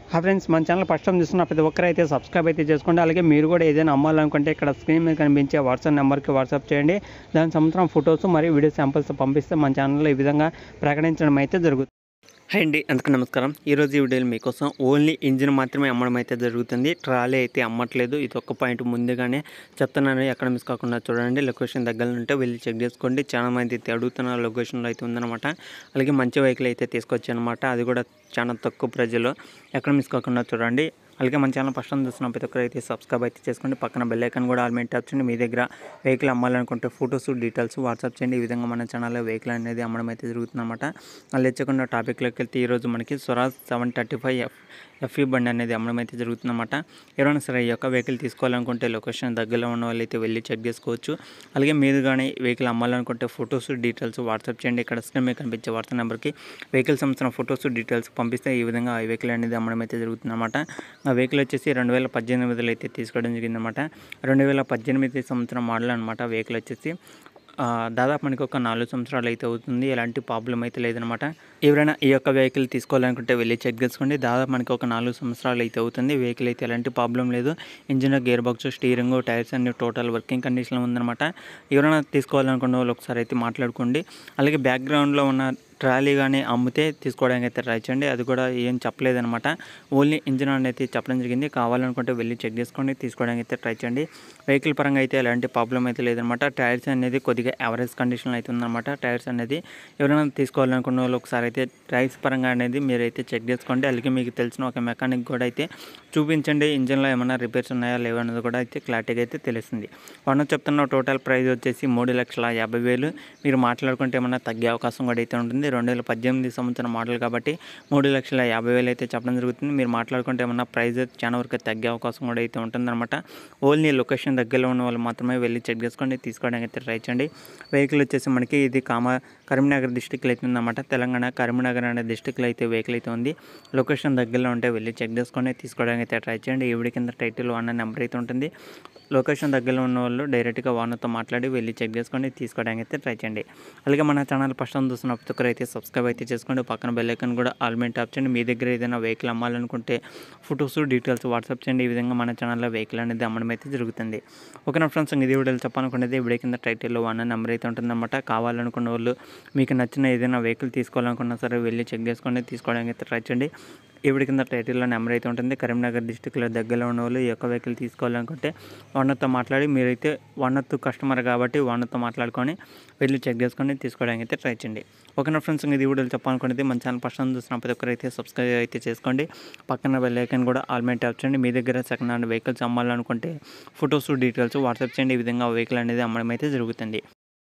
హా ఫ్రెండ్స్ మన channel first time చూస్తున్న ప్రతి ఒక్కరు అయితే సబ్స్క్రైబ్ అయితే చేసుకోండి అలాగే మీరు కూడా ఏదైనా అమ్మాలనుకుంటే ఇక్కడ స్క్రీన్ మీద కనిపించే వాట్సాప్ నెంబర్కి వాట్సాప్ చేయండి దాని సంవత్సరం ఫొటోస్ మరియు వీడియో శాంపిల్స్ పంపిస్తే మన ఛానల్లో ఈ విధంగా ప్రకటించడం అయితే జరుగుతుంది హాయ్ అండి అందుకు నమస్కారం ఈరోజు ఈ వీడియోలో మీకోసం ఓన్లీ ఇంజిన్ మాత్రమే అమ్మడం అయితే జరుగుతుంది ట్రాలీ అయితే అమ్మట్లేదు ఇది ఒక్క పాయింట్ ముందుగానే చెప్తున్నాను ఎక్కడ మిస్ కాకుండా చూడండి లొకేషన్ దగ్గర ఉంటే వెళ్ళి చెక్ చేసుకోండి చాలా మంది అయితే అడుగుతున్న లొకేషన్లో అయితే ఉందన్నమాట అలాగే మంచి వెహికల్ అయితే తీసుకొచ్చి అనమాట అది కూడా చాలా తక్కువ ప్రజలు ఎక్కడ మిస్ కాకుండా చూడండి అలాగే మన ఛానల్ ఫస్ట్ టైం చూస్తున్న ప్రతి ఒక్కరు అయితే సబ్స్క్రైబ్ అయితే చేసుకోండి పక్కన బెల్ ఐకాన్ కూడా ఆల్మెంట్ ట్యాప్ చేయండి మీ దగ్గర వెహికల్ అమ్మాలనుకుంటే ఫొటోస్ డీటెయిల్స్ వాట్సాప్ చేయండి ఈ విధంగా మన ఛానల్లో వెహికల్ అనేది అమ్మడం అయితే జరుగుతుందన్నమాట అలా తెచ్చకుండా టాపిక్లోకి వెళ్తే ఈరోజు మనకి Swaraj seven thirty five F FE బండి అనేది అమ్మడం అయితే జరుగుతుందన్నమాట ఎవరైనా సరే ఈ యొక్క వెహికల్ తీసుకోవాలనుకుంటే లొకేషన్ దగ్గరలో ఉన్న వాళ్ళు అయితే వెళ్ళి చెక్ చేసుకోవచ్చు అలాగే మీరు కానీ వెహికల్ అమ్మాలనుకుంటే ఫొటోస్ డీటెయిల్స్ వాట్సాప్ చేయండి ఇక్కడ స్క్రీన్ మీద కనిపించే వాట్సాప్ నెంబర్కి వెహికల్ సంబంధించిన ఫొటోస్ డీటెయిల్స్ పంపిస్తే ఈ విధంగా ఆ వెహికల్ అనేది అమ్మడం అయితే జరుగుతుందన్నమాట ఆ వెహికల్ వచ్చేసి రెండు వేల పద్దెనిమిదిలో అయితే తీసుకోవడం జరిగిందన్నమాట రెండు వేల పద్దెనిమిది సంవత్సరం మోడల్ అనమాట వెహికల్ వచ్చేసి ఆ, దాదాపు మనకి ఒక నాలుగు సంవత్సరాలు అయితే అవుతుంది ఎలాంటి ప్రాబ్లం అయితే లేదనమాట ఎవరైనా ఈ యొక్క వెహికల్ తీసుకోవాలనుకుంటే వెళ్ళి చెక్ చేసుకోండి దాదాపు మనకి ఒక నాలుగు సంవత్సరాలు అయితే అవుతుంది వెహికల్ అయితే ఎలాంటి ప్రాబ్లం లేదు engine gear box steering tyres అన్ని టోటల్ వర్కింగ్ కండిషన్లో ఉందన్నమాట ఎవరైనా తీసుకోవాలనుకున్న వాళ్ళు ఒకసారి అయితే మాట్లాడుకోండి అలాగే బ్యాక్గ్రౌండ్లో ఉన్న ట్రాలీ కానీ అమ్మితే తీసుకోవడానికి అయితే ట్రై చేయండి అది కూడా ఏం చెప్పలేదనమాట ఓన్లీ ఇంజిన్ అని అయితే చెప్పడం జరిగింది కావాలనుకుంటే వెళ్ళి చెక్ చేసుకోండి తీసుకోవడానికి అయితే ట్రై చేయండి వెహికల్ పరంగా అయితే ఎలాంటి ప్రాబ్లం అయితే లేదనమాట టైర్స్ అనేది కొద్దిగా యావరేజ్ కండిషన్లో అయితే ఉందన్నమాట టైర్స్ అనేది ఎవరైనా తీసుకోవాలనుకున్న వాళ్ళు ఒకసారి అయితే టైర్స్ పరంగా అనేది మీరైతే చెక్ చేసుకోండి అలాగే మీకు తెలిసిన ఒక మెకానిక్ కూడా అయితే చూపించండి ఇంజిన్లో ఏమైనా రిపేర్స్ ఉన్నాయా లేవా అనేది కూడా అయితే క్లారిటీగా అయితే తెలుస్తుంది వన్ చెప్తున్న టోటల్ ప్రైస్ వచ్చేసి మూడు లక్షల యాభై వేలు మీరు మాట్లాడుకుంటే ఏమైనా తగ్గే అవకాశం కూడా అయితే ఉంటుంది రెండు వేల పద్దెనిమిది సంవత్సరం మోడల్ కాబట్టి మూడు లక్షల యాభై వేలు అయితే చెప్పడం జరుగుతుంది మీరు మాట్లాడుకుంటే ఏమన్నా ప్రైస్ చాలా వరకు తగ్గే అవకాశం కూడా అయితే ఉంటుందన్నమాట ఓన్లీ లొకేషన్ దగ్గరలో ఉన్న వాళ్ళు మాత్రమే వెళ్ళి చెక్ చేసుకోండి తీసుకోవడానికి అయితే ట్రై చేయండి వెహికల్ వచ్చేసి మనకి ఇది కామా కరీంనగర్ డిస్టిక్లో అయితే ఉందన్నమాట తెలంగాణ కరీంనగర్ అనే డిస్టిక్లో అయితే వెహికల్ అయితే ఉంది లొకేషన్ దగ్గరలో ఉంటే వెళ్ళి చెక్ చేసుకొని తీసుకోవడానికి అయితే ట్రై చేయండి ఈవిడ కింద టైటిల్ వన్ నెంబర్ అయితే ఉంటుంది లొకేషన్ దగ్గరలో ఉన్న వాళ్ళు డైరెక్ట్గా ఓనర్తో మాట్లాడి వెళ్ళి చెక్ చేసుకోండి తీసుకోవడానికి అయితే ట్రై చేయండి అలాగే మన ఛానల్ ఫస్ట్ టైం చూస్తున్న ప్రతి ఒక్కరు అయితే సబ్స్క్రైబ్ అయితే చేసుకోండి పక్కన బెల్ ఐకాన్ కూడా ఆల్మెంట్ ట్యాప్ చేయండి మీ దగ్గర ఏదైనా వెహికల్ అమ్మాలనుకుంటే ఫొటోస్ డీటెయిల్స్ వాట్సాప్ చేయండి ఈ విధంగా మన ఛానల్లో వెహికల్ అనేది అమ్మడం అయితే జరుగుతుంది ఓకేనా ఫ్రెండ్స్ ఇది వీడియోలు చెప్పాలనుకునేది వీడియో కింద టైటిల్లో వన్ నెంబర్ అయితే ఉంటుందన్నమాట కావాలనుకున్న వాళ్ళు మీకు నచ్చిన ఏదైనా వెహికల్ తీసుకోవాలనుకున్నా సరే వెళ్ళి చెక్ చేసుకోండి తీసుకోవడానికి అయితే ట్రై చేయండి ఈవిడ కింద టైటిల్లో నెంబర్ అయితే ఉంటుంది కరీంనగర్ డిస్టిక్లో దగ్గరలో ఉన్న వాళ్ళు ఈ యొక్క వెహికల్ తీసుకోవాలనుకుంటే వన్తో మాట్లాడి మీరైతే వన్తో కస్టమర్ కాబట్టి వన్తో మాట్లాడుకొని వెళ్ళి చెక్ చేసుకొని తీసుకోవడానికి అయితే ట్రై చేయండి ఓకేనా ఫ్రెండ్స్ ఇది వీడియోలు చెప్పాలనుకునేది మన ఛానల్ ఫస్ట్ టైం చూసిన ప్రతి ఒక్కరు అయితే సబ్స్క్రైబ్ అయితే చేసుకోండి పక్కన బెల్ ఐకాన్ కూడా ఆల్మెంట్ ట్యాప్ చేయండి మీ దగ్గర సెకండ్ హ్యాండ్ వెహికల్స్ అమ్మాలనుకుంటే ఫొటోస్ డీటెయిల్స్ వాట్సాప్ చేయండి ఈ విధంగా వెహికల్ అనేది అమ్మడం అయితే జరుగుతుంది